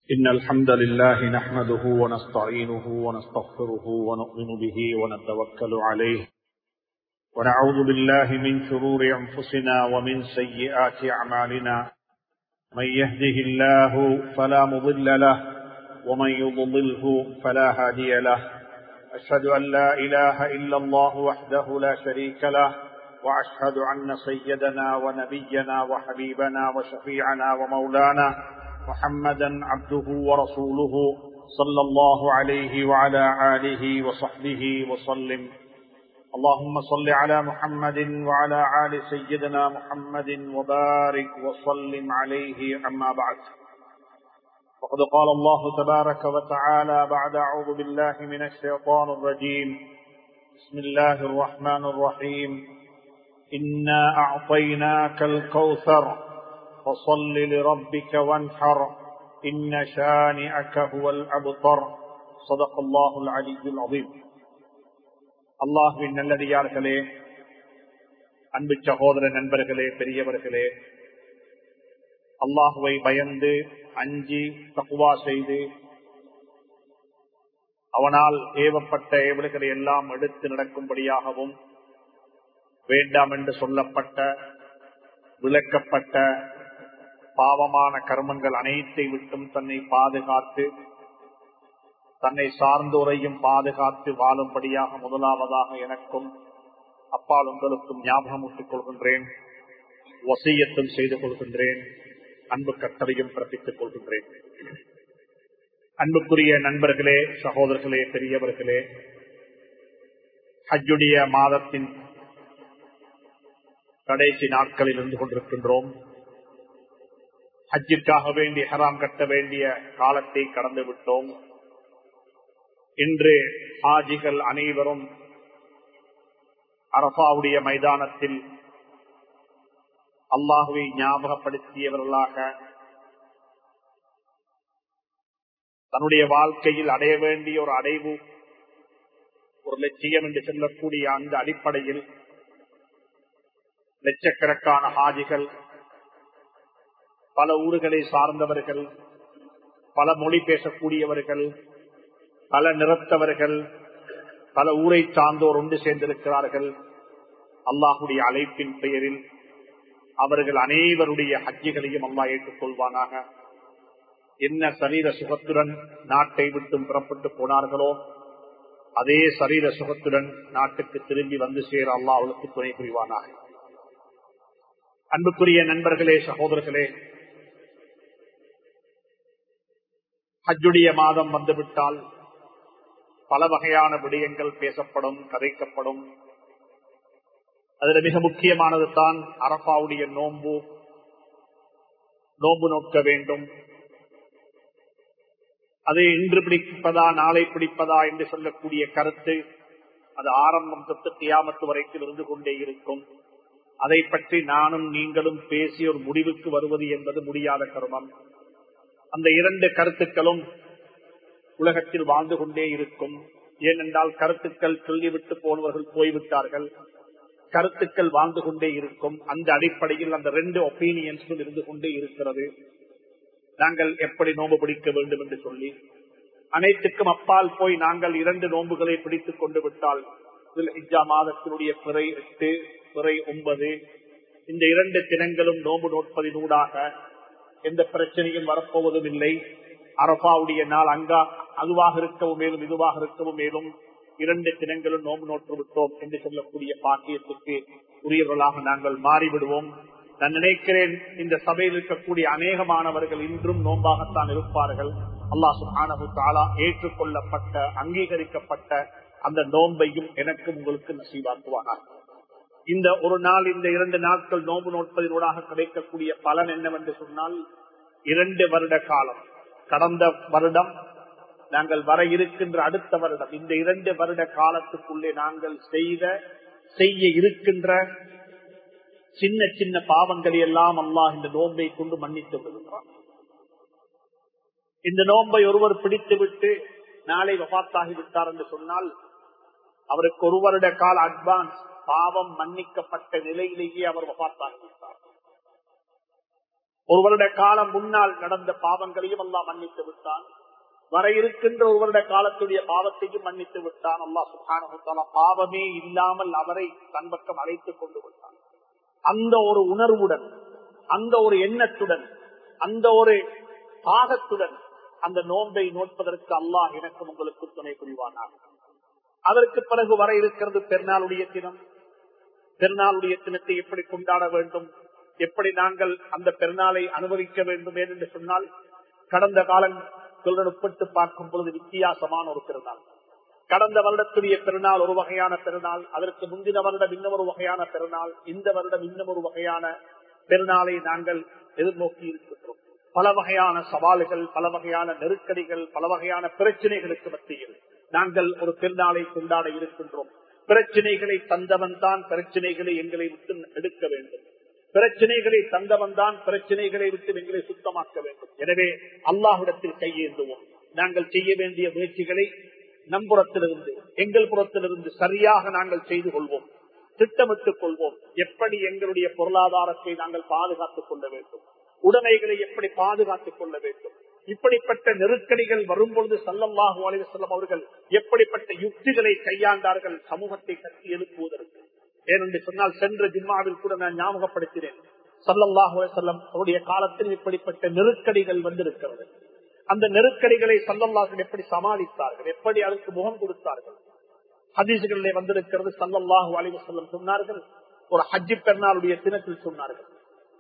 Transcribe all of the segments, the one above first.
إن الحمد لله نحمده ونستعينه ونستغفره ونؤمن به ونتوكل عليه ونعوذ بالله من شرور أنفسنا ومن سيئات أعمالنا من يهده الله فلا مضل له ومن يضلله فلا هادي له أشهد أن لا إله إلا الله وحده لا شريك له وأشهد أن سيدنا ونبينا وحبيبنا وشفيعنا ومولانا محمدا عبده ورسوله صلى الله عليه وعلى آله وصحبه وسلم اللهم صل على محمد وعلى آل سيدنا محمد وبارك وسلم عليه أما بعد وقد قال الله تبارك وتعالى بعد أعوذ بالله من الشيطان الرجيم بسم الله الرحمن الرحيم إنا أعطيناك الكوثر فصل لربك وانحر إن شانئك هو الأبطر صدق الله العلي العظيم அல்லாஹுவின் நல்லடியார்களே அன்பு சகோதர நண்பர்களே பெரியவர்களே அல்லாஹுவை பயந்து அஞ்சி தக்குவா செய்து அவனால் ஏவப்பட்ட ஏவல்களை எல்லாம் எடுத்து நடக்கும்படியாகவும் வேண்டாம் என்று சொல்லப்பட்ட விளக்கப்பட்ட பாவமான கர்மங்கள் அனைத்தை விட்டும் தன்னை பாதுகாத்து தன்னை சார்ந்தோரையும் பாதுகாத்து வாழும்படியாக முதலாவதாக எனக்கும் அப்பால் உங்களுக்கும் ஞாபகம் விட்டுக் கொள்கின்றேன் வசியத்தும் செய்து கொள்கின்றேன் அன்பு கட்டளையும் பிறப்பித்துக் கொள்கின்றேன் அன்புக்குரிய நண்பர்களே சகோதரர்களே பெரியவர்களே ஹஜ்ஜுடைய மாதத்தின் கடைசி நாட்களில் இருந்து கொண்டிருக்கின்றோம் ஹஜ்ஜிற்காக வேண்டி ஹராம் கட்ட வேண்டிய காலத்தை கடந்து விட்டோம் இன்று ஹாஜிகள் அனைவரும் அரபாவுடைய மைதானத்தில் அல்லாஹுவை ஞாபகப்படுத்தியவர்களாக தன்னுடைய வாழ்க்கையில் அடைய வேண்டிய ஒரு அடைவு ஒரு லட்சியம் என்று சொல்லக்கூடிய அந்த அடிப்படையில் லட்சக்கணக்கான ஹாஜிகள் பல ஊர்களை சார்ந்தவர்கள் பல மொழி பேசக்கூடியவர்கள் பல நிறத்தவர்கள் பல ஊரை சார்ந்தோர் ஒன்று சேர்ந்திருக்கிறார்கள் அல்லாஹுடைய அழைப்பின் பெயரில் அவர்கள் அனைவருடைய ஹஜ்ஜிகளையும் அல்லா ஏற்றுக்கொள்வானாக என்ன சரீர சுகத்துடன் நாட்டை விட்டும் புறப்பட்டு போனார்களோ அதே சரீர சுகத்துடன் நாட்டுக்கு திரும்பி வந்து சேர அல்லா அவளுக்கு துணை புரிவானாக அன்புக்குரிய நண்பர்களே சகோதரர்களே ஹஜ்ஜுடைய மாதம் வந்துவிட்டால் பல வகையான விடயங்கள் பேசப்படும் கதைக்கப்படும் அதுல மிக முக்கியமானது தான் அரபாவுடைய நோன்பு நோன்பு நோக்க வேண்டும் அதை இன்று பிடிப்பதா நாளை பிடிப்பதா என்று சொல்லக்கூடிய கருத்து அது ஆரம்பம் தொட்டு தியாமத்து வரைக்கும் இருந்து கொண்டே இருக்கும் அதை பற்றி நானும் நீங்களும் பேசி ஒரு முடிவுக்கு வருவது என்பது முடியாத கருமம் அந்த இரண்டு கருத்துக்களும் உலகத்தில் வாழ்ந்து கொண்டே இருக்கும் ஏனென்றால் கருத்துக்கள் சொல்லிவிட்டு போனவர்கள் போய்விட்டார்கள் கருத்துக்கள் வாழ்ந்து கொண்டே இருக்கும் அந்த அடிப்படையில் அந்த ரெண்டு ஒப்பீனியன்ஸும் இருந்து கொண்டே இருக்கிறது நாங்கள் எப்படி நோன்பு பிடிக்க வேண்டும் என்று சொல்லி அனைத்துக்கும் அப்பால் போய் நாங்கள் இரண்டு நோன்புகளை பிடித்துக் கொண்டு விட்டால் இஜா மாதத்தினுடைய பிறை எட்டு பிறை ஒன்பது இந்த இரண்டு தினங்களும் நோன்பு நோட்பதினூடாக எந்த பிரச்சனையும் வரப்போவதும் இல்லை அரபாவுடைய நாள் அங்கா அதுவாக இருக்கவும் மேலும் இதுவாக இருக்கவும் மேலும் இரண்டு தினங்களும் நோம்பு நோற்று விட்டோம் என்று சொல்லக்கூடிய பாக்கியத்துக்கு உரியவர்களாக நாங்கள் மாறிவிடுவோம் நான் நினைக்கிறேன் இந்த சபையில் இருக்கக்கூடிய அநேகமானவர்கள் இன்றும் நோம்பாகத்தான் இருப்பார்கள் அல்லா சுஹானு தாலா ஏற்றுக்கொள்ளப்பட்ட அங்கீகரிக்கப்பட்ட அந்த நோன்பையும் எனக்கு உங்களுக்கு நசீவாக்குவானார் இந்த ஒரு நாள் இந்த இரண்டு நாட்கள் நோன்பு நோட்பதனூடாக கிடைக்கக்கூடிய பலன் என்னவென்று சொன்னால் இரண்டு வருட காலம் கடந்த வருடம் நாங்கள் வர இருக்கின்ற அடுத்த வருடம் இந்த இரண்டு வருட காலத்துக்குள்ளே நாங்கள் செய்த செய்ய இருக்கின்ற சின்ன சின்ன பாவங்களை எல்லாம் அல்லாஹ் இந்த நோன்பை கொண்டு மன்னித்து விடுகிறார் இந்த நோன்பை ஒருவர் பிடித்து விட்டு நாளை வபாத்தாகி விட்டார் என்று சொன்னால் அவருக்கு ஒரு வருட கால அட்வான்ஸ் பாவம் மன்னிக்கப்பட்ட நிலையிலேயே அவர் வபாத்தாகி விட்டார் ஒரு வருட காலம் முன்னால் நடந்த பாவங்களையும் எல்லாம் மன்னித்து விட்டான் வர இருக்கின்ற ஒரு வருட காலத்துடைய பாவத்தையும் மன்னித்து விட்டான் அல்லா சுகான பாவமே இல்லாமல் அவரை தன் பக்கம் அழைத்துக் கொண்டு விட்டான் அந்த ஒரு உணர்வுடன் அந்த ஒரு எண்ணத்துடன் அந்த ஒரு தாகத்துடன் அந்த நோன்பை நோட்பதற்கு அல்லாஹ் எனக்கும் உங்களுக்கு துணை புரிவானார் அதற்கு பிறகு வர இருக்கிறது பெருநாளுடைய தினம் பெருநாளுடைய தினத்தை எப்படி கொண்டாட வேண்டும் எப்படி நாங்கள் அந்த பெருநாளை அனுபவிக்க வேண்டும் என்று சொன்னால் கடந்த காலங்களுடன் ஒப்பிட்டு பார்க்கும் பொழுது வித்தியாசமான ஒரு பெருநாள் கடந்த வருடத்துடைய பெருநாள் ஒரு வகையான பெருநாள் அதற்கு முந்தின வருடம் இன்னும் ஒரு வகையான பெருநாள் இந்த வருடம் இன்னும் ஒரு வகையான பெருநாளை நாங்கள் எதிர்நோக்கி இருக்கின்றோம் பல வகையான சவால்கள் பல வகையான நெருக்கடிகள் பல வகையான பிரச்சனைகளுக்கு மத்தியில் நாங்கள் ஒரு பெருநாளை கொண்டாட இருக்கின்றோம் பிரச்சனைகளை தந்தவன் தான் பிரச்சனைகளை எங்களை விட்டு எடுக்க வேண்டும் பிரச்சனைகளை தந்தவன் தான் பிரச்சனைகளை விட்டு எங்களை சுத்தமாக்க வேண்டும் எனவே அல்லாஹிடத்தில் கையேந்துவோம் நாங்கள் செய்ய வேண்டிய முயற்சிகளை நம்புறத்திலிருந்து எங்கள் புறத்திலிருந்து சரியாக நாங்கள் செய்து கொள்வோம் திட்டமிட்டுக் கொள்வோம் எப்படி எங்களுடைய பொருளாதாரத்தை நாங்கள் பாதுகாத்துக் கொள்ள வேண்டும் உடைமைகளை எப்படி பாதுகாத்துக் கொள்ள வேண்டும் இப்படிப்பட்ட நெருக்கடிகள் வரும்பொழுது சல்லல்லாஹு அலிவசல்லம் அவர்கள் எப்படிப்பட்ட யுக்திகளை கையாண்டார்கள் சமூகத்தை கட்டி எழுப்புவதற்கு ஏனென்று சொன்னால் சென்ற ஜிம்மாவில் கூட நான் ஞாபகப்படுத்தினேன் சல்லல்லாஹு செல்லம் அவருடைய காலத்தில் இப்படிப்பட்ட நெருக்கடிகள் வந்திருக்கிறது அந்த நெருக்கடிகளை சல்லல்லாஹர்கள் எப்படி சமாளித்தார்கள் எப்படி அதற்கு முகம் கொடுத்தார்கள் ஹதீசுகளிலே வந்திருக்கிறது சல்லல்லாஹு அலிவசல்லம் சொன்னார்கள் ஒரு ஹஜ்ஜி பெருநாளுடைய தினத்தில் சொன்னார்கள்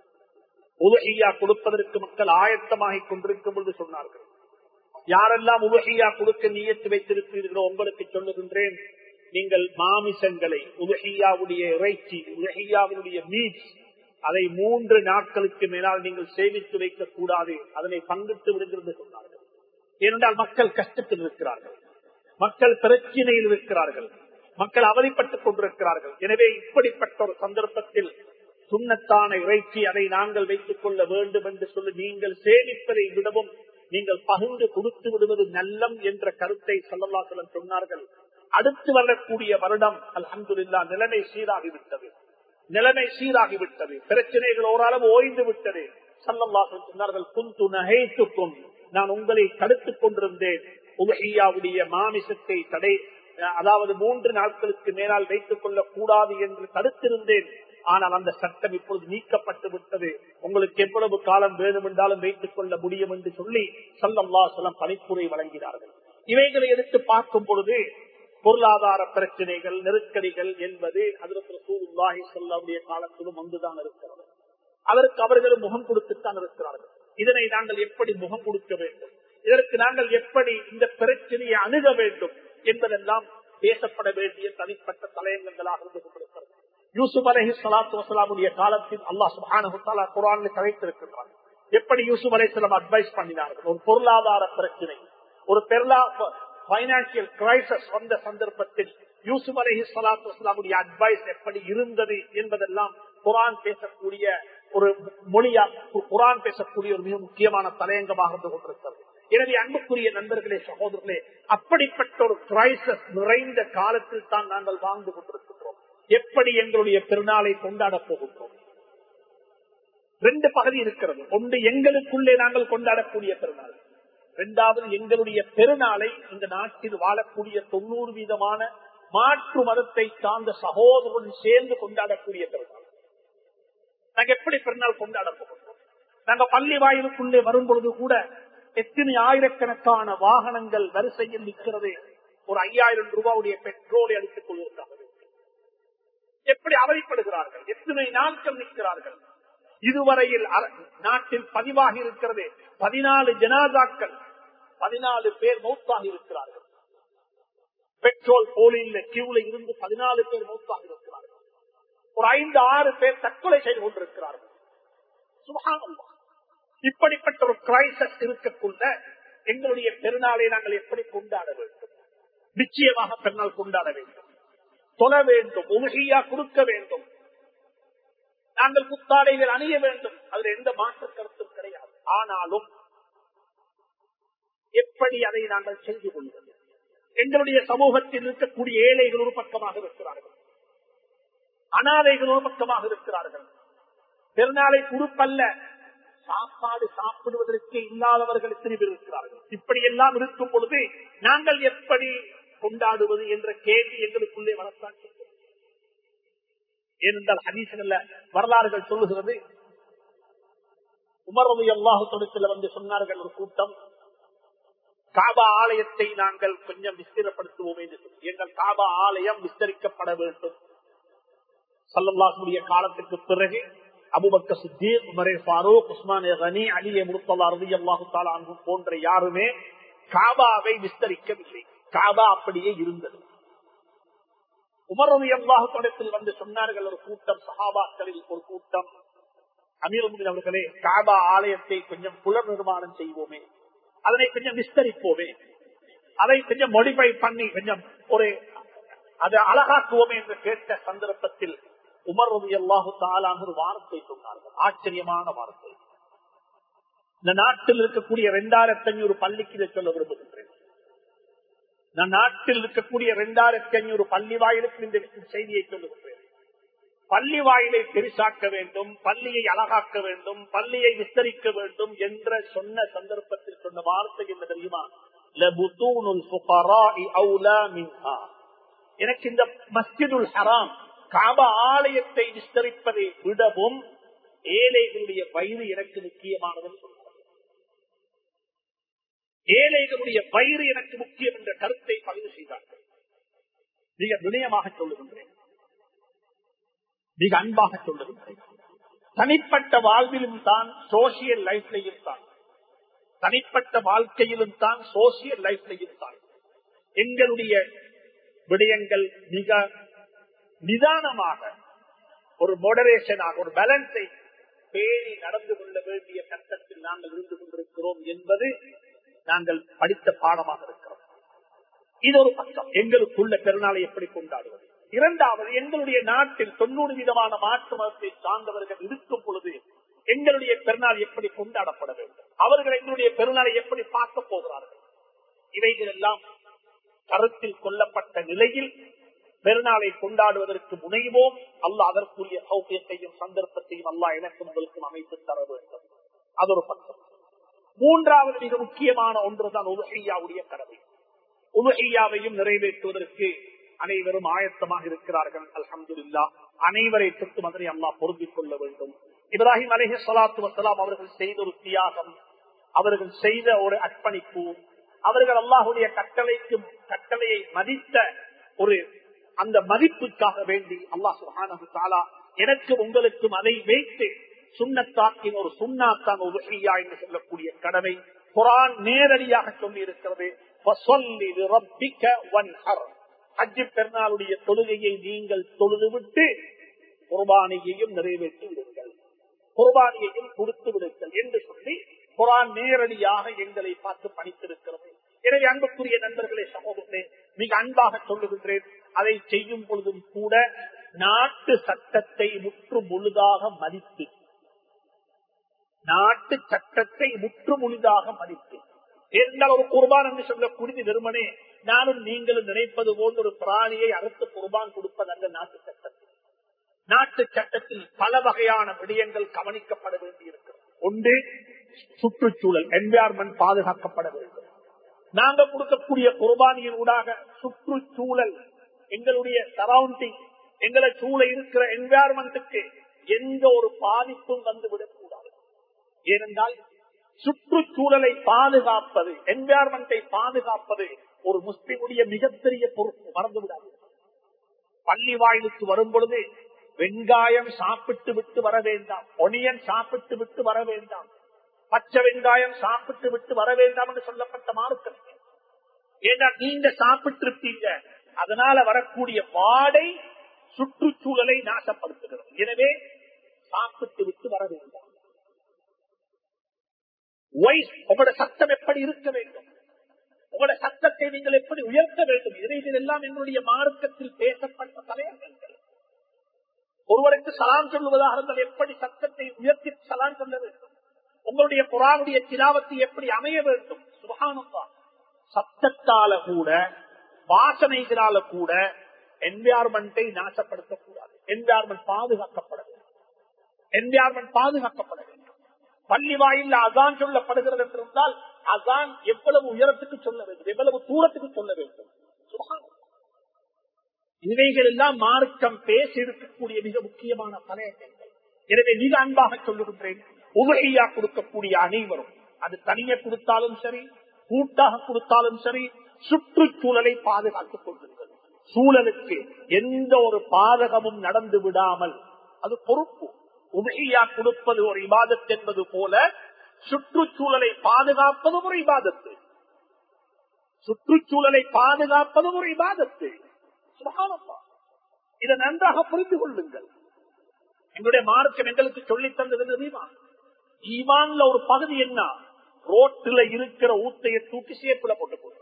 உலகையா கொடுப்பதற்கு மக்கள் ஆயத்தமாகிக் கொண்டிருக்கும் பொழுது சொன்னார்கள் யாரெல்லாம் உலகையா கொடுக்க நீயத்து வைத்திருக்கிறீர்களோ உங்களுக்கு சொல்லுகின்றேன் நீங்கள் மாமிசங்களை உலகையாவுடைய இறைச்சி உலகையாவினுடைய மீட் அதை மூன்று நாட்களுக்கு மேலால் நீங்கள் சேமித்து வைக்க கூடாது அதனை பங்கிட்டு விடுகிறது சொன்னார்கள் ஏனென்றால் மக்கள் கஷ்டத்தில் இருக்கிறார்கள் மக்கள் பிரச்சனையில் இருக்கிறார்கள் மக்கள் அவதிப்பட்டுக் கொண்டிருக்கிறார்கள் எனவே இப்படிப்பட்ட ஒரு சந்தர்ப்பத்தில் சுண்ணத்தான இறைச்சி அதை நாங்கள் வைத்துக் கொள்ள வேண்டும் என்று சொல்லி நீங்கள் சேமிப்பதை விடவும் நீங்கள் பகிர்ந்து கொடுத்து விடுவது நல்லம் என்ற கருத்தை சல்லல்லாசலம் சொன்னார்கள் அடுத்து வரக்கூடிய வருடம் அல்ஹம்துல்லா நிலைமை சீராகிவிட்டது நிலைமை சீராகிவிட்டது பிரச்சனைகள் ஓரளவு ஓய்ந்து விட்டது சல்லல்லாசலம் சொன்னார்கள் குந்து நகைத்துக்கும் நான் உங்களை தடுத்துக் கொண்டிருந்தேன் உலகையாவுடைய மாமிசத்தை தடை அதாவது மூன்று நாட்களுக்கு மேலால் வைத்துக் கொள்ளக் கூடாது என்று தடுத்திருந்தேன் ஆனால் அந்த சட்டம் இப்பொழுது நீக்கப்பட்டு விட்டது உங்களுக்கு எவ்வளவு காலம் வேணும் என்றாலும் வைத்துக் கொள்ள முடியும் என்று சொல்லி சல்லல்லா சொல்லம் பணிப்புரை வழங்கினார்கள் இவைகளை எடுத்து பார்க்கும் பொழுது பொருளாதார பிரச்சனைகள் நெருக்கடிகள் என்பது அதற்கு சூழ்நாகி சொல்லவுடைய காலத்திலும் வந்துதான் இருக்கிறது அதற்கு அவர்களும் முகம் கொடுத்துத்தான் இருக்கிறார்கள் இதனை நாங்கள் எப்படி முகம் கொடுக்க வேண்டும் இதற்கு நாங்கள் எப்படி இந்த பிரச்சனையை அணுக வேண்டும் என்பதெல்லாம் பேசப்பட வேண்டிய தனிப்பட்ட தலையங்கங்களாக இருந்து கொண்டிருக்கிறது யூசுப் அலஹி சலாத்து வசலாமுடைய காலத்தில் அல்லாஹ் சுபான குரான் கலைத்திருக்கின்றார் எப்படி யூசுப் அலைசலாம் அட்வைஸ் பண்ணினார்கள் ஒரு பொருளாதார பிரச்சனை ஒரு பெருளா பைனான்சியல் கிரைசஸ் வந்த சந்தர்ப்பத்தில் யூசுப் அலஹி சலாத்து வசலாமுடைய அட்வைஸ் எப்படி இருந்தது என்பதெல்லாம் குரான் பேசக்கூடிய ஒரு மொழியா குரான் பேசக்கூடிய ஒரு மிக முக்கியமான தலையங்கமாக இருந்து கொண்டிருக்கிறது எனவே அன்புக்குரிய நண்பர்களே சகோதரர்களே அப்படிப்பட்ட ஒரு கிரைசஸ் நிறைந்த காலத்தில் தான் நாங்கள் வாழ்ந்து கொண்டிருக்கின்றோம் எப்படி எங்களுடைய பெருநாளை கொண்டாட போகின்றோம் ரெண்டு பகுதி இருக்கிறது ஒன்று எங்களுக்குள்ளே நாங்கள் கொண்டாடக்கூடிய பெருநாள் இரண்டாவது எங்களுடைய பெருநாளை இந்த நாட்டில் வாழக்கூடிய தொண்ணூறு வீதமான மாற்று மதத்தை சார்ந்த சகோதரருடன் சேர்ந்து கொண்டாடக்கூடிய பெருநாள் நாங்க எப்படி பெருநாள் கொண்டாட போகின்றோம் நாங்க பள்ளி வாயிலுக்குள்ளே வரும் பொழுது கூட எத்தனை ஆயிரக்கணக்கான வாகனங்கள் வரிசையில் நிற்கிறது ஒரு ஐயாயிரம் ரூபாவுடைய பெட்ரோலை அடித்துக் கொள்வதற்காக எப்படி அவதிப்படுகிறார்கள் எத்தனை நாட்கள் நிற்கிறார்கள் இதுவரையில் நாட்டில் பதிவாகி இருக்கிறது பதினாலு ஜனாதாக்கள் பதினாலு பேர் மௌத்தாக இருக்கிறார்கள் பெட்ரோல் போலில் கியூல இருந்து பதினாலு பேர் மௌத்தாக இருக்கிறார்கள் ஒரு ஐந்து ஆறு பேர் தற்கொலை செய்து கொண்டிருக்கிறார்கள் சுகானம் இப்படிப்பட்ட ஒரு கிரைசஸ் இருக்கக்குள்ள எங்களுடைய பெருநாளை நாங்கள் எப்படி கொண்டாட வேண்டும் நிச்சயமாக பெருநாள் கொண்டாட வேண்டும் தொழ வேண்டும் உலகையா கொடுக்க வேண்டும் நாங்கள் புத்தாடைகள் அணிய வேண்டும் அதுல எந்த மாற்று கருத்தும் கிடையாது ஆனாலும் எப்படி அதை நாங்கள் செஞ்சு கொள்வது எங்களுடைய சமூகத்தில் இருக்கக்கூடிய ஏழைகள் ஒரு பக்கமாக இருக்கிறார்கள் அனாதைகள் ஒரு பக்கமாக இருக்கிறார்கள் பெருநாளை குறிப்பல்ல சாப்பாடு சாப்பிடுவதற்கு இல்லாதவர்கள் எத்தனை பேர் இருக்கிறார்கள் இப்படி எல்லாம் இருக்கும் பொழுது நாங்கள் எப்படி கொண்டாடுவது என்ற கேள்வி எங்களுக்குள்ளே வளர்த்தான் ஏனென்றால் ஹதீசங்கள்ல வரலாறுகள் சொல்லுகிறது உமரது அல்லாஹு தொடத்தில் வந்து சொன்னார்கள் ஒரு கூட்டம் காபா ஆலயத்தை நாங்கள் கொஞ்சம் விஸ்திரப்படுத்துவோம் என்று சொல்லி எங்கள் காபா ஆலயம் விஸ்தரிக்கப்பட வேண்டும் சல்லல்லாஹுடைய காலத்துக்கு பிறகு அபுபக்க சித்தீக் உமரே ஃபாரூக் உஸ்மான் கனி அலிய முருத்தல்லா ரவி அல்லாஹு தாலா போன்ற யாருமே காபாவை விஸ்தரிக்கவில்லை காபா அப்படியே இருந்தது உமர் ரவி அல்லாஹு தொடத்தில் வந்து சொன்னார்கள் ஒரு கூட்டம் சஹாபாக்களில் ஒரு கூட்டம் அமீர் அவர்களே காபா ஆலயத்தை கொஞ்சம் புலர் நிர்மாணம் செய்வோமே அதனை கொஞ்சம் விஸ்தரிப்போமே அதை கொஞ்சம் மொடிஃபை பண்ணி கொஞ்சம் ஒரு அதை அழகாக்குவோமே என்று கேட்ட சந்தர்ப்பத்தில் உமர் ரவி அல்லாஹு தாலான ஒரு வார்த்தை சொன்னார்கள் ஆச்சரியமான வார்த்தை இந்த நாட்டில் இருக்கக்கூடிய இரண்டாயிரத்தி ஐநூறு பள்ளிக்கு இதை சொல்ல விரும்புகின்றேன் இந்த நாட்டில் இருக்கக்கூடிய இரண்டாயிரத்தி ஐநூறு பள்ளி வாயிலுக்கு இந்த செய்தியை சொல்லுகின்றேன் பள்ளி வாயிலை பெருசாக்க வேண்டும் பள்ளியை அழகாக்க வேண்டும் பள்ளியை விஸ்தரிக்க வேண்டும் என்ற சொன்ன சந்தர்ப்பத்தில் சொன்ன வார்த்தை என்ன தெரியுமா எனக்கு இந்த மஸ்ஜிதுல் ஹராம் காப ஆலயத்தை விஸ்தரிப்பதை விடவும் ஏழைகளுடைய வயிறு எனக்கு முக்கியமானது ஏழைகளுடைய வயிறு எனக்கு முக்கியம் என்ற கருத்தை பதிவு செய்தார்கள் மிக வினயமாக சொல்லுகின்றேன் மிக அன்பாக சொல்லுகின்றேன் தனிப்பட்ட வாழ்விலும் தான் சோசியல் லைஃப்லையும் தான் தனிப்பட்ட வாழ்க்கையிலும் தான் சோசியல் லைஃப்லையும் தான் எங்களுடைய விடயங்கள் மிக நிதானமாக ஒரு மொடரேஷனாக ஒரு பேலன்ஸை பேணி நடந்து கொள்ள வேண்டிய கட்டத்தில் நாங்கள் இருந்து கொண்டிருக்கிறோம் என்பது நாங்கள் படித்த பாடமாக இருக்கிறோம் இது ஒரு பக்கம் எங்களுக்குள்ள பெருநாளை எப்படி கொண்டாடுவது இரண்டாவது எங்களுடைய நாட்டில் தொண்ணூறு விதமான மாற்று மதத்தை சார்ந்தவர்கள் இருக்கும் பொழுது எங்களுடைய பெருநாள் எப்படி கொண்டாடப்பட வேண்டும் அவர்கள் எங்களுடைய பெருநாளை எப்படி பார்க்க போகிறார்கள் இவைகள் எல்லாம் கருத்தில் கொள்ளப்பட்ட நிலையில் பெருநாளை கொண்டாடுவதற்கு முனைவோம் அல்ல அதற்குரிய சௌக்கியத்தையும் சந்தர்ப்பத்தையும் அல்லா எனக்கும் உங்களுக்கும் அமைத்து தர வேண்டும் அது ஒரு பக்கம் மூன்றாவது மிக முக்கியமான ஒன்றுதான் உலகையாவுடைய கடமை உலகையாவையும் நிறைவேற்றுவதற்கு அனைவரும் ஆயத்தமாக இருக்கிறார்கள் அல்ஹம்துல்லா அனைவரை தொட்டு மதனை அல்லா பொருந்திக் கொள்ள வேண்டும் இப்ராஹிம் அலேஹி சலாத்து வசலாம் அவர்கள் செய்த ஒரு தியாகம் அவர்கள் செய்த ஒரு அர்ப்பணிப்பு அவர்கள் அல்லாஹுடைய கட்டளைக்கு கட்டளையை மதித்த ஒரு அந்த மதிப்புக்காக வேண்டி அல்லாஹ் சுஹானு தாலா எனக்கு உங்களுக்கும் அதை வைத்து சுண்ணத்தாக்கின் ஒரு சுண்ணாத்தான் ஒரு என்று சொல்லக்கூடிய கடமை குரான் நேரடியாக சொல்லி இருக்கிறது அஜி பெருநாளுடைய தொழுகையை நீங்கள் தொழுதுவிட்டு குர்பானியையும் நிறைவேற்றி விடுங்கள் குர்பானியையும் கொடுத்து விடுங்கள் என்று சொல்லி குரான் நேரடியாக எங்களை பார்த்து பணித்திருக்கிறது எனவே அன்புக்குரிய நண்பர்களே சமூகத்தை மிக அன்பாக சொல்லுகின்றேன் அதை செய்யும் பொழுதும் கூட நாட்டு சட்டத்தை முற்று முழுதாக மதித்து நாட்டு சட்டத்தை முற்று முழுதாக மதித்து இருந்தால் ஒரு குர்பான் என்று சொல்லக்கூடிய வெறுமனே நானும் நீங்களும் நினைப்பது போன்ற ஒரு பிராணியை அறுத்து குர்பான் கொடுப்பது அந்த நாட்டு சட்டத்தில் நாட்டு சட்டத்தில் பல வகையான விடயங்கள் கவனிக்கப்பட வேண்டியிருக்கிறது ஒன்று சுற்றுச்சூழல் என்வாரன்மெண்ட் பாதுகாக்கப்பட வேண்டும் நாங்க கொடுக்கக்கூடிய குர்பானியின் ஊடாக சுற்றுச்சூழல் எங்களுடைய சரௌண்டிங் எங்களை சூழ இருக்கிற என்வாரன்மெண்ட்டுக்கு எந்த ஒரு பாதிப்பும் வந்துவிடக் கூடாது ஏனென்றால் சுற்றுச்சூழலை பாதுகாப்பது என்வாரன்மெண்டை பாதுகாப்பது ஒரு முஸ்லிமுடைய மிகப்பெரிய பொறுப்பு மறந்து விடாது பள்ளி வாயிலுக்கு வரும் பொழுது வெங்காயம் சாப்பிட்டு விட்டு வர வேண்டாம் ஒனியன் சாப்பிட்டு விட்டு வர வேண்டாம் பச்சை வெங்காயம் சாப்பிட்டு விட்டு வர வேண்டாம் என்று சொல்லப்பட்ட மார்க்கம் ஏன்னா நீங்க சாப்பிட்டு இருப்பீங்க அதனால வரக்கூடிய வாடை சுற்றுச்சூழலை நாசப்படுத்துகிறது எனவே சாப்பிட்டு விட்டு வர வேண்டாம் உங்களோட சத்தம் எப்படி இருக்க வேண்டும் உங்களோட சத்தத்தை நீங்கள் எப்படி உயர்த்த வேண்டும் இதையெல்லாம் எங்களுடைய மார்க்கத்தில் பேசப்பட்ட தலையங்கள் ஒருவருக்கு சலாம் சொல்லுவதாக இருந்தால் எப்படி சத்தத்தை உயர்த்தி சலாம் சொல்ல வேண்டும் உங்களுடைய புறாவுடைய திலாவத்தை எப்படி அமைய வேண்டும் சுகானந்தா சத்தத்தால கூட வாசனைகளால கூட என்வியார்மெண்டை நாசப்படுத்தக்கூடாது என்வியார்மெண்ட் பாதுகாக்கப்பட வேண்டும் என்வியார்மெண்ட் பாதுகாக்கப்பட வேண்டும் பள்ளி வாயில அதான் சொல்லப்படுகிறது என்றிருந்தால் அதான் எவ்வளவு உயரத்துக்கு சொல்ல வேண்டும் எவ்வளவு தூரத்துக்கு சொல்ல வேண்டும் சுபஹானல்லாஹ். இவைகள் எல்லாம் மார்க்கம் பேசி இருக்கக்கூடிய மிக முக்கியமான தலையங்கங்கள் எனவே மிக அன்பாக சொல்லுகின்றேன் உபகையா கொடுக்கக்கூடிய அனைவரும் அது தனியே கொடுத்தாலும் சரி கூட்டாக கொடுத்தாலும் சரி சுற்றுச்சூழலை பாதுகாத்துக் கொள்ளுங்கள் சூழலுக்கு எந்த ஒரு பாதகமும் நடந்து விடாமல் அது பொறுப்பு உபகையா கொடுப்பது ஒரு இபாதத் என்பது போல சுற்றுச்சூழலை பாதுகாப்பதும் ஒரு இபாதத்து சுற்றுச்சூழலை பாதுகாப்பதும் ஒரு இபாதத்து சுபஹானல்லாஹ். இதை நன்றாக புரிந்து கொள்ளுங்கள் எங்களுடைய மார்க்கம் எங்களுக்கு சொல்லி தந்தது தெரியுமா ஈமான்ல ஒரு பகுதி என்ன ரோட்டில் இருக்கிற ஊத்தையை தூக்கி சேப்புல போட்டு போடுறது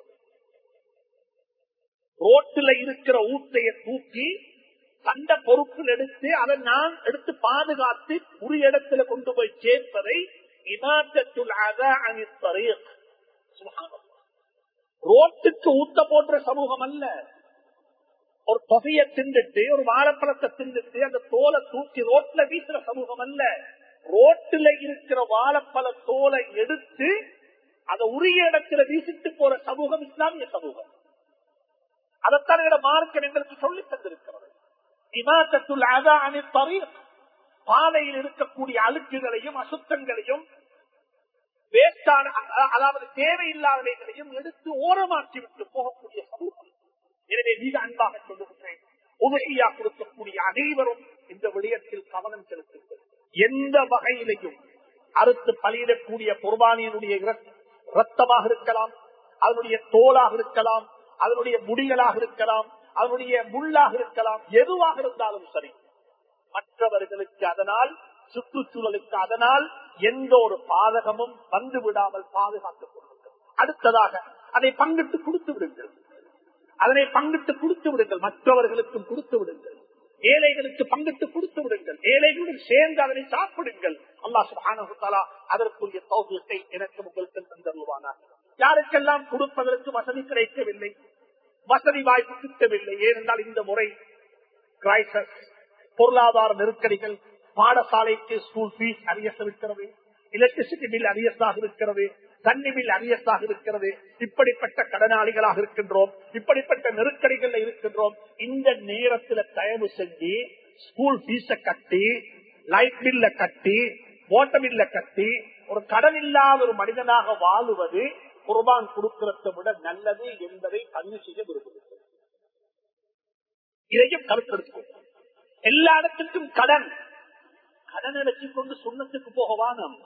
ரோட்டில் இருக்கிற ஊத்தையை தூக்கி கண்ட பொறுப்பில் எடுத்து அதை நான் எடுத்து பாதுகாத்து உரிய இடத்துல கொண்டு போய் சேர்ப்பதை இமாத்தத்துள் அதா அணித்தரீக். சுப்ஹானல்லாஹ். ரோட்டுக்கு ஊத்த போன்ற சமூகம் அல்ல ஒரு தொகையை திண்டுட்டு ஒரு வாழைப்பழத்தை திண்டுட்டு அந்த தோலை தூக்கி ரோட்ல வீசுற சமூகம் அல்ல ரோட்டுல இருக்கிற வாழைப்பழ தோலை எடுத்து அதை உரிய இடத்துல வீசிட்டு போற சமூகம் இஸ்லாமிய சமூகம் அதைத்தான் எங்களோட மார்க்கம் எங்களுக்கு சொல்லி தந்திருக்கிறது இமாத்தத்துள் அதா அணி பாதையில் இருக்கக்கூடிய அழுக்குகளையும் அசுத்தங்களையும் வேஸ்டான அ- அதாவது தேவையில்லாதவைகளையும் எடுத்து ஓரமாக்கி விட்டு போகக்கூடிய சமூகம் எனவே மிக அன்பாக சொல்லுகின்றேன் உதவியா கொடுக்கக்கூடிய அனைவரும் இந்த விடயத்தில் கவனம் செலுத்துங்கள் எந்த வகையிலையும் அறுத்து பலியிடக்கூடிய குர்பானியனுடைய இர- ரத்தமாக இருக்கலாம் அதனுடைய தோலாக இருக்கலாம் அதனுடைய முடிகளாக இருக்கலாம் அதனுடைய முள்ளாக இருக்கலாம் எதுவாக இருந்தாலும் சரி மற்றவர்களுக்கு அதனால் சுற்றுச்சூழலுக்கு அதனால் எந்த ஒரு பாதகமும் வந்து விடாமல் பாதுகாத்துக் கொள்ளுங்கள் அடுத்ததாக அதை பங்கிட்டு கொடுத்து விடுங்கள் அதனை பங்கிட்டு கொடுத்து விடுங்கள் மற்றவர்களுக்கும் கொடுத்து விடுங்கள் ஏழைகளுக்கு பங்கிட்டு கொடுத்து விடுங்கள் ஏழைகளுடன் சேர்ந்து அதனை சாப்பிடுங்கள் அல்லாஹ் சுப்ஹானஹு வ தஆலா அதற்குரிய தௌஃபீக்கை எனக்கு உங்களுக்கு தந்தருவானார் யாருக்கெல்லாம் கொடுப்பதற்கு வசதி கிடைக்கவில்லை வசதி வாய்ப்பு கிட்டவில்லை ஏனென்றால் இந்த முறை கிரைசஸ் பொருளாதார நெருக்கடிகள் பாடசாலைக்கு ஸ்கூல் ஃபீஸ் அரியஸ் இருக்கிறது எலக்ட்ரிசிட்டி பில் அரியஸாக இருக்கிறது தண்ணி பில் அரியஸாக இருக்கிறது இப்படிப்பட்ட கடனாளிகளாக இருக்கின்றோம் இப்படிப்பட்ட நெருக்கடிகள் இருக்கின்றோம் இந்த நேரத்தில் தயவு செஞ்சு ஸ்கூல் ஃபீஸ கட்டி லைட் பில்ல கட்டி வாட்டர் பில்ல கட்டி ஒரு கடன் இல்லாத ஒரு மனிதனாக வாழுவது குர்பான் கொடுக்கிறதை விட நல்லது என்பதை பதிவு செய்ய விரும்புகிறேன் இதையும் கருத்தெடுக்கும் எல்லா இடத்துக்கும் கடன் கடனை வச்சுக்கொண்டு சுண்ணத்துக்கு போக வானம்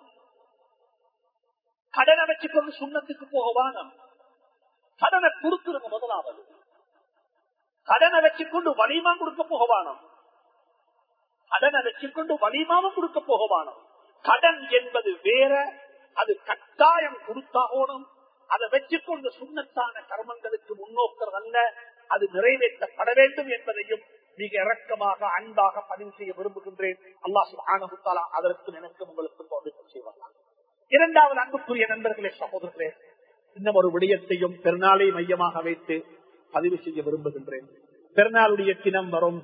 கடனை வச்சுக்கொண்டு சுண்ணத்துக்கு போக வானம் கடனை கொடுத்துருங்க முதலாவது கடனை வச்சுக்கொண்டு வலிமா கொடுக்க போக வானம் கடனை வச்சுக்கொண்டு வலிமாவும் கொடுக்க போக வானம் கடன் என்பது வேற அது கட்டாயம் கொடுத்தாகணும் அதை வச்சுக்கொண்டு சுண்ணத்தான கர்மங்களுக்கு முன்னோக்கிறது அல்ல அது நிறைவேற்றப்பட வேண்டும் என்பதையும் மிக இறக்கமாக அன்பாக பதிவு செய்ய விரும்புகின்றேன் அல்லாஹ் சுப்ஹானஹு வ தஆலா அதற்கு எனக்கு உங்களுக்கு தோல்வி செய்வாங்க இரண்டாவது அன்புக்குரிய நண்பர்களே சகோதரர்களே இன்னும் ஒரு விடயத்தையும் பெருநாளை மையமாக வைத்து பதிவு செய்ய விரும்புகின்றேன் பெருநாளுடைய தினம் வரும்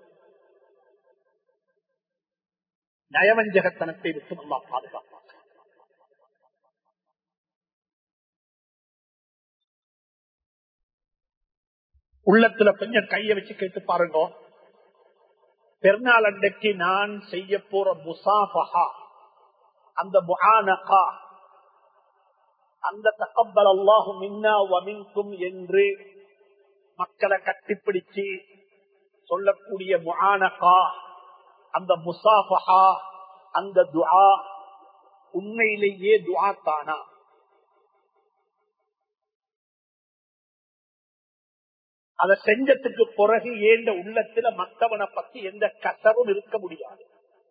நயவஞ்சகத்தனத்தை விட்டு நல்லா பாதுகாப்பாங்க உள்ளத்துல கொஞ்சம் கைய வச்சு கேட்டு பாருங்க பெருநாள் அன்றைக்கு நான் செய்ய போற முசாஃபஹா அந்த முஆனகா அந்த தகப்பல் அல்லாஹு மின்னா வமின்கும் என்று மக்களை கட்டிப்பிடிச்சு சொல்லக்கூடிய முஆனகா அந்த முசாஃபஹா அந்த துஆ உண்மையிலேயே துஆ தானா அதை செஞ்சதுக்கு பிறகு ஏண்ட உள்ளத்துல மத்தவனை பத்தி எந்த கசவும் இருக்க முடியாது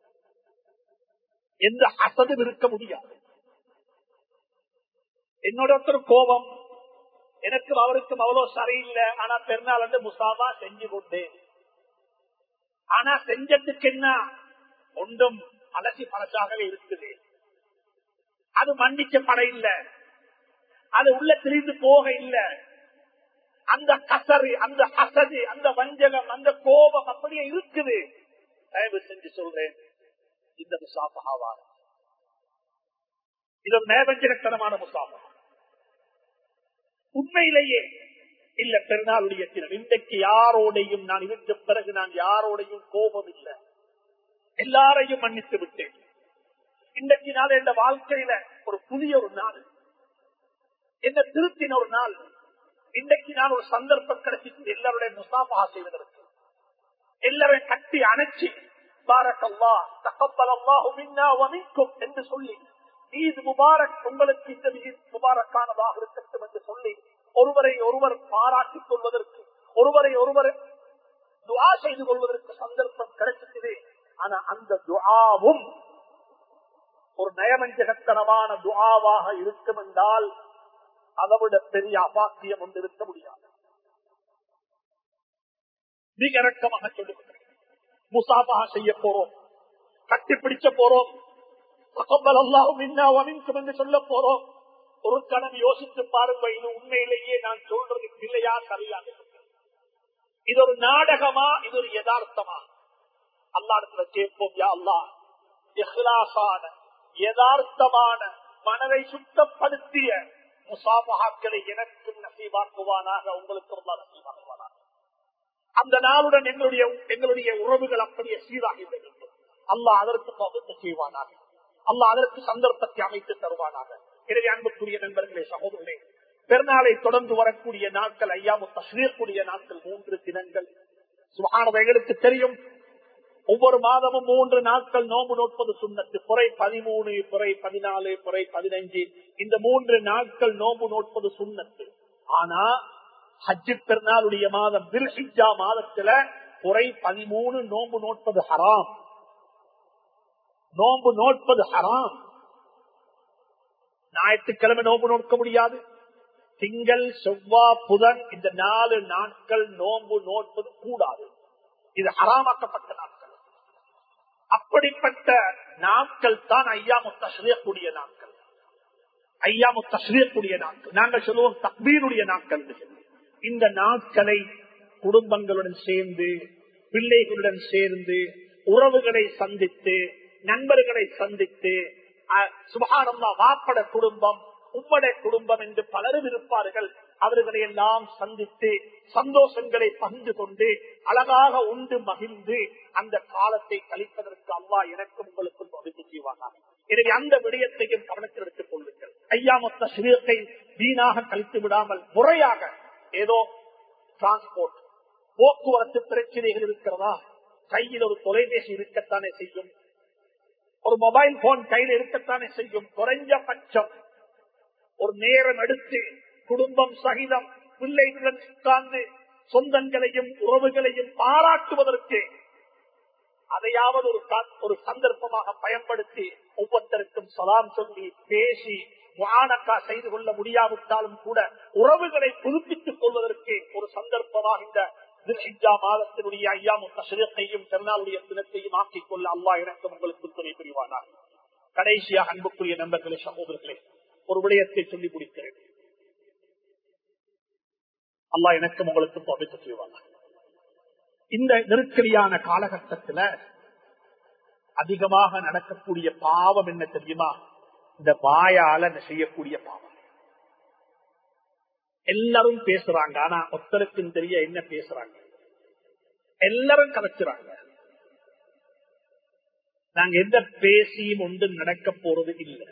எந்த அசதும் இருக்க முடியாது என்னோட ஒருத்தர் கோபம் எனக்கும் அவருக்கும் அவ்வளவு சரியில்லை ஆனா பெருநாள் வந்து முசாபா செஞ்சு கொண்டேன் ஆனா செஞ்சதுக்கு என்ன ஒன்றும் அலசி பழசாகவே இருக்குது அது மன்னிக்கப்பட இல்லை அது உள்ள திரிந்து போக இல்லை அந்த கசரு அந்த அசது அந்த வஞ்சகம் அந்த கோபம் அப்படியே இருக்குது தயவு செஞ்சு சொல்றேன் இந்த முசாபகாவாக இது ஒரு நேபஞ்சகத்தனமான முசாபா உண்மையிலேயே இல்ல பெருநாளுடைய தினம் இன்றைக்கு யாரோடையும் நான் இருந்த பிறகு நான் யாரோடையும் கோபம் இல்லை எல்லாரையும் மன்னித்து விட்டேன் இன்றைக்கு நாள் என் வாழ்க்கையில ஒரு புதிய ஒரு நாள் என்ன திருத்தின ஒரு நாள் இன்றைக்கு நான் ஒரு சந்தர்ப்பம் கிடைச்சிட்டு எல்லாருடைய முசாபா செய்வதற்கு எல்லாரையும் கட்டி அணைச்சி பாரக்கல்லா தகப்பலல்லா மின்கும் என்று சொல்லி ஈத் முபாரக் உங்களுக்கு இந்த முபாரக்கானதாக இருக்கட்டும் என்று சொல்லி ஒருவரை ஒருவர் பாராட்டிக் கொள்வதற்கு ஒருவரை ஒருவர் துவா செய்து கொள்வதற்கு சந்தர்ப்பம் கிடைச்சது ஆனா அந்த துவாவும் ஒரு நயமஞ்சகத்தனமான துவாவாக இருக்கும் என்றால் அதை விட பெரிய அபாக்கியம் ஒன்று இருக்க முடியாது மிக இறக்கமாக சொல்லுகிறேன் முசாபாக செய்ய போறோம் கட்டிப்பிடிச்ச போறோம் என்று சொல்ல போறோம் ஒரு கணம் யோசித்து பாருங்க இது உண்மையிலேயே நான் சொல்றது இல்லையா சரியாக இது ஒரு நாடகமா இது ஒரு யதார்த்தமா அல்லாடத்துல கேட்போம் யா அல்லா இஹ்லாசான யதார்த்தமான மனதை சுத்தப்படுத்திய முசாபகாக்களை எனக்கும் நசீபாக்குவானாக உங்களுக்கும் நசீபாக்குவானாக அந்த நாளுடன் எங்களுடைய எங்களுடைய உறவுகள் அப்படியே சீராகி வேண்டும் அல்லாஹ் அதற்கு பகுத்து செய்வானாக அல்லாஹ் அதற்கு சந்தர்ப்பத்தை அமைத்து தருவானாக எனவே அன்புக்குரிய நண்பர்களே சகோதரர்களே பெருநாளை தொடர்ந்து வரக்கூடிய நாட்கள் ஐயாமு தஸ்ரீக்கூடிய நாட்கள் மூன்று தினங்கள் சுகானவைகளுக்கு தெரியும் ஒவ்வொரு மாதமும் மூன்று நாட்கள் நோம்பு நோட்பது சுண்ணத்து குறை பதிமூணு குறை பதினாலு குறை பதினஞ்சு இந்த மூன்று நாட்கள் நோம்பு நோட்பது சுண்ணத்து ஆனா ஹஜ்ஜு பெருநாளுடைய மாதம் பில்ஹிஜா மாதத்துல குறை பதிமூணு நோம்பு நோட்பது ஹராம் நோம்பு நோட்பது ஹராம் ஞாயிற்றுக்கிழமை நோம்பு நோக்க முடியாது திங்கள் செவ்வா புதன் இந்த நாலு நாட்கள் நோம்பு நோட்பது கூடாது இது ஹராமாக்கப்பட்ட நாட்கள் அப்படிப்பட்ட நாட்கள் தான் ஐயாமு தஸ்ரீக்கூடிய நாட்கள் ஐயாமு தஸ்ரீக்கூடிய நாட்கள் நாங்கள் சொல்லுவோம் தக்பீருடைய நாட்கள் இந்த நாட்களை குடும்பங்களுடன் சேர்ந்து பிள்ளைகளுடன் சேர்ந்து உறவுகளை சந்தித்து நண்பர்களை சந்தித்து சுபகானந்தா வாப்பட குடும்பம் உம்மட குடும்பம் என்று பலரும் இருப்பார்கள் அவர்களை எல்லாம் சந்தித்து சந்தோஷங்களை பகிர்ந்து கொண்டு அழகாக உண்டு மகிழ்ந்து அந்த காலத்தை கழிப்பதற்கு அல்லா எனக்கும் உங்களுக்கும் வகுத்து செய்வாங்க எனவே அந்த விடயத்தையும் கவனத்தில் எடுத்துக் கொள்ளுங்கள் ஐயாமொத்த சிறியத்தை வீணாக கழித்து விடாமல் முறையாக ஏதோ டிரான்ஸ்போர்ட் போக்குவரத்து பிரச்சனைகள் இருக்கிறதா கையில் ஒரு தொலைபேசி இருக்கத்தானே செய்யும் ஒரு மொபைல் போன் கையில் இருக்கத்தானே செய்யும் குறைஞ்சபட்சம் ஒரு நேரம் எடுத்து குடும்பம் சகிதம் பிள்ளைகளுடன் உட்கார்ந்து சொந்தங்களையும் உறவுகளையும் பாராட்டுவதற்கு அதையாவது ஒரு ஒரு சந்தர்ப்பமாக பயன்படுத்தி ஒவ்வொருத்தருக்கும் சலாம் சொல்லி பேசி வானக்கா செய்து கொள்ள முடியாவிட்டாலும் கூட உறவுகளை புதுப்பித்துக் கொள்வதற்கு ஒரு சந்தர்ப்பமாக இந்த திருஷிஜா மாதத்தினுடைய ஐயாமும் தசரத்தையும் திருநாளுடைய தினத்தையும் ஆக்கிக் கொள்ள அல்லா எனக்கு உங்களுக்கு துணை புரிவானார் கடைசியாக அன்புக்குரிய நண்பர்களே சகோதரர்களே ஒரு விடயத்தை சொல்லி முடிக்கிறேன் அல்லா எனக்கும் உங்களுக்கும் பவித்து செய்வாங்க இந்த நெருக்கடியான காலகட்டத்தில் அதிகமாக நடக்கக்கூடிய பாவம் என்ன தெரியுமா இந்த வாயால செய்யக்கூடிய பாவம் எல்லாரும் பேசுறாங்க ஆனா ஒருத்தருக்கும் தெரிய என்ன பேசுறாங்க எல்லாரும் கலைச்சுறாங்க நாங்க எந்த பேசியும் ஒன்று நடக்க போறது இல்லை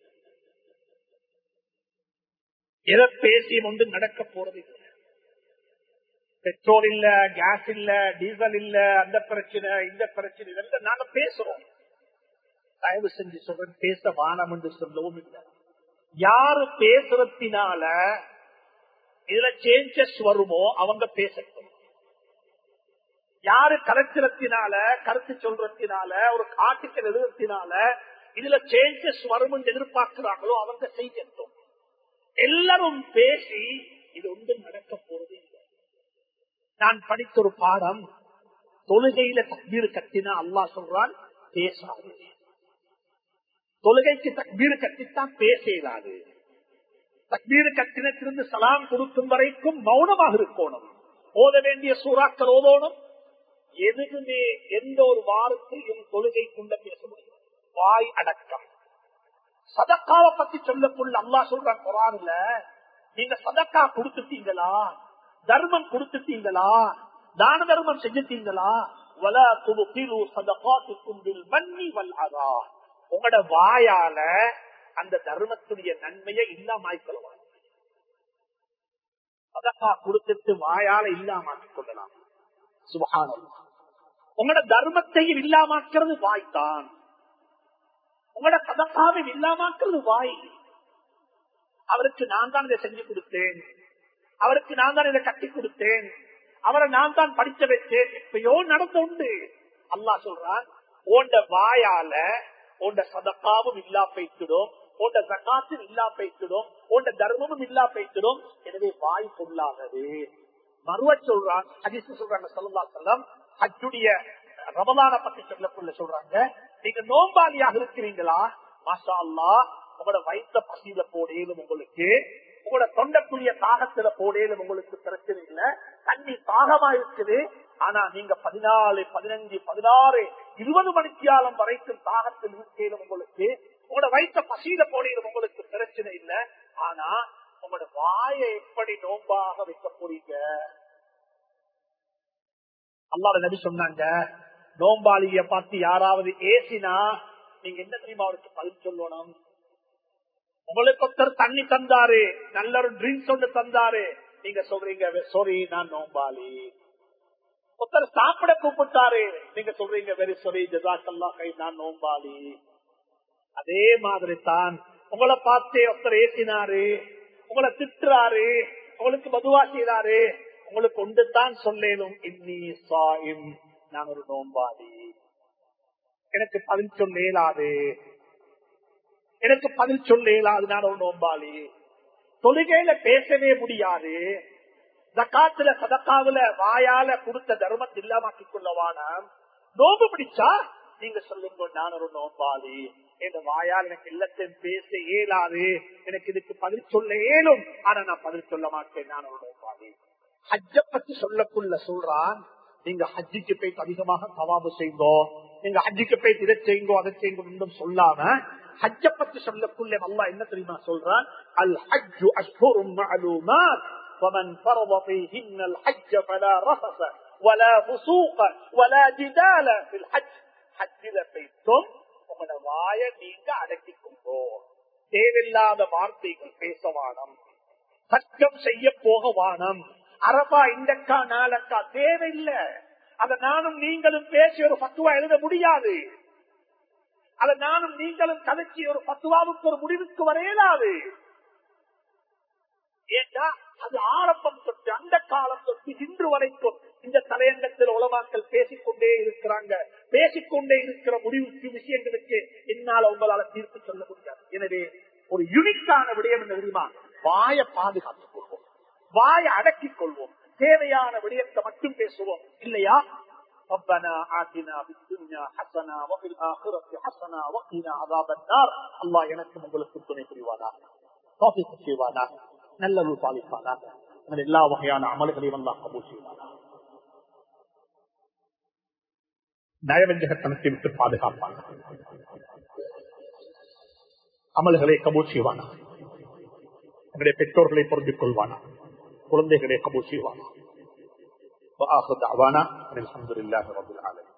எதை பேசியும் ஒன்று நடக்க போறது இல்லை பெட்ரோல் இல்ல கேஸ் இல்ல டீசல் இல்ல அந்த பிரச்சனை இந்த பிரச்சனை இதெல்லாம் நாங்க பேசுறோம் தயவு செஞ்சு சொல்றேன் பேச வானம் என்று சொல்லவும் இல்லை யாரு பேசுறதுனால இதுல சேஞ்சஸ் வருமோ அவங்க பேசட்டும் யாரு கலத்திரத்தினால கருத்து சொல்றதுனால ஒரு காட்டுக்கள் எழுதுறதுனால இதுல சேஞ்சஸ் வரும் என்று எதிர்பார்க்கிறாங்களோ அவங்க செய்யட்டும் எல்லாரும் பேசி இது ஒன்றும் நடக்க போறது இல்லை நான் படித்த ஒரு பாடம் தொழுகையில தக்பீர் கத்தினா அல்லா சொல்றான் பேசாது தொழுகைக்கு தக்பீர் கத்தித்தான் பேசலாது தக்பீர் கத்தினத்திலிருந்து சலாம் கொடுக்கும் வரைக்கும் மௌனமாக இருக்கணும் ஓத வேண்டிய சூறாக்கள் ஓதோணும் எதுவுமே எந்த ஒரு வாரத்தையும் தொழுகை கொண்ட பேச முடியும் வாய் அடக்கம் சதக்காவை பத்தி சொல்லக்குள்ள அல்லா சொல்றான் குரான்ல நீங்க சதக்கா கொடுத்துட்டீங்களா தர்மம் கொடுத்துட்டீங்களா தான தர்மம் செஞ்சுட்டீங்களா வல துபுகிரு சதகாத்துக்கும் பில் மன்னி வல் அதா உங்களோட வாயால அந்த தர்மத்துடைய நன்மையை இல்லாம சதக்கா கொடுத்துட்டு வாயால இல்லாமக்கிக் கொள்ளலாம் சுபகானம் உங்களோட தர்மத்தையும் இல்லாமக்கிறது வாய்த்தான் உங்களோட சதக்காவை இல்லாமக்கிறது வாய் அவருக்கு நான் தான் இதை செஞ்சு கொடுத்தேன் அவருக்கு நான் தான் இதை கட்டி கொடுத்தேன் அவரை நான் தான் படிக்க வச்சேன் இப்பயோ நடந்த உண்டு அல்லா சொல்றான் ஓண்ட வாயால ஓண்ட சதக்காவும் இல்லா பைத்திடும் ஓண்ட சகாத்தும் இல்லா பைத்திடும் ஓண்ட தர்மமும் இல்லா பைத்திடும் எனவே வாய் பொருளானது மறுவ சொல்றான் ஹதீஸ் சொல்றாங்க சொல்லா செல்லம் ஹஜ்ஜுடைய ரமலான பத்தி சொல்லக்குள்ள சொல்றாங்க நீங்க நோம்பாளியாக இருக்கிறீங்களா மாஷா அல்லா உங்களோட வயிற்ற பசியில போடேலும் உங்களுக்கு உங்களோட தொண்டக்குரிய தாகத்துல போடேலும் உங்களுக்கு பிரச்சனை இல்ல தண்ணி தாகமா இருக்குது ஆனா நீங்க பதினாலு பதினஞ்சு பதினாறு இருபது மணித்தியாலம் வரைக்கும் தாகத்தில் இருக்கேலும் உங்களுக்கு உங்களோட வயிற்ற பசியில போடேலும் உங்களுக்கு பிரச்சனை இல்ல ஆனா உங்களோட வாயை எப்படி நோம்பாக வைக்க போறீங்க அல்லாத நபி சொன்னாங்க நோம்பாளிய பார்த்து யாராவது ஏசினா நீங்க என்ன தெரியுமா அவருக்கு பதில் சொல்லணும் உங்களுக்கு ஒருத்தர் தண்ணி தந்தாரு நல்ல ஒரு ட்ரிங்க்ஸ் ஒன்று தந்தாரு நீங்க சொல்றீங்க சாரி நான் நோம்பாளி ஒருத்தர் சாப்பிட கூப்பிட்டாரு நீங்க சொல்றீங்க வெரி சாரி ஜசாக்கல்லா கை நான் நோம்பாளி அதே மாதிரி தான் உங்களை பார்த்தே ஒருத்தர் ஏசினாரு உங்களை திட்டுறாரு உங்களுக்கு மதுவா செய்யறாரு உங்களுக்கு ஒன்று தான் சொல்லேனும் இன்னி சாயும் நான் ஒரு நோம்பாளி எனக்கு பதில் சொல்ல இயலாது எனக்கு பதில் சொல்ல இயலாது நான் ஒரு நோம்பாளி தொழுகையில பேசவே முடியாது ஜக்காத்துல சதக்காவுல வாயால கொடுத்த தர்மத்தை இல்லாமக்கிக் கொள்ளவான நோம்பு பிடிச்சா நீங்க சொல்லுங்க நான் ஒரு நோம்பாளி என் வாயால் எனக்கு இல்லத்தையும் பேச இயலாது எனக்கு இதுக்கு பதில் சொல்ல இயலும் ஆனா நான் பதில் சொல்ல மாட்டேன் நான் ஒரு நோம்பாளி ஹஜ்ஜ பத்தி சொல்லக்குள்ள சொல்றான் நீங்க ஹஜ்ஜிக்கு போய் அதிகமாக தவாபு செய்தோ நீங்க ஹஜ்ஜிக்கு போய் இதை செய்யுங்கோ அதை செய்யுங்க சொல்லாம ஹஜ்ஜ பத்தி சொல்லக்குள்ள நல்லா என்ன தெரியுமா சொல்றான் அல் ஹஜ்ஜு அஷ்ஹுரும் மஅலூமாத் ومن فرض فيهن الحج فلا رفث ولا فسوق ولا جدال في الحج حجல போய்த்தும் உங்களோட வாய நீங்க அடக்கிக்கொண்டோ தேவையில்லாத வார்த்தைகள் பேசவானம் சட்டம் செய்ய போக வானம் அரபா இந்தக்கா நாளக்கா தேவையில்லை அத நானும் நீங்களும் பேசி ஒரு பத்துவா எழுத முடியாது அத நானும் நீங்களும் கதைச்சி ஒரு பத்துவாவுக்கு ஒரு முடிவுக்கு வரையலாது ஏண்டா அது ஆரம்பம் தொட்டு அந்த காலம் தொட்டு இன்று வரைக்கும் இந்த தலையங்கத்தில் உலமாக்கள் பேசிக்கொண்டே இருக்கிறாங்க பேசிக்கொண்டே இருக்கிற முடிவுக்கு விஷயங்களுக்கு என்னால உங்களால தீர்ப்பு சொல்ல முடியாது எனவே ஒரு யுனிக்கான விடயம் என்ன தெரியுமா வாய பாதுகாத்துக் கொள்வோம் வாய அடக்கிக் கொள்வோம் தேவையான விடயத்தை மட்டும் பேசுவோம் இல்லையா ربنا آتنا في الدنيا حسنة وفي الآخرة حسنة وقنا عذاب النار الله எனக்கும் உங்களுக்கு துணை புரிவானாக தோப்பிக்கு செய்வானாக நல்லருள் பாலிப்பானாக எல்லா வகையான அமல்களையும் அல்லாஹ் கபூல் செய்வானாக நயவஞ்சகத்தனத்தை விட்டு பாதுகாப்பாங்க அமல்களை கபூல் செய்வானா எங்களுடைய பெற்றோர்களை பொருந்திக் கொள்வானா குழந்தைகளை கபூல் செய்வானா وآخر دعوانا الحمد لله رب العالمين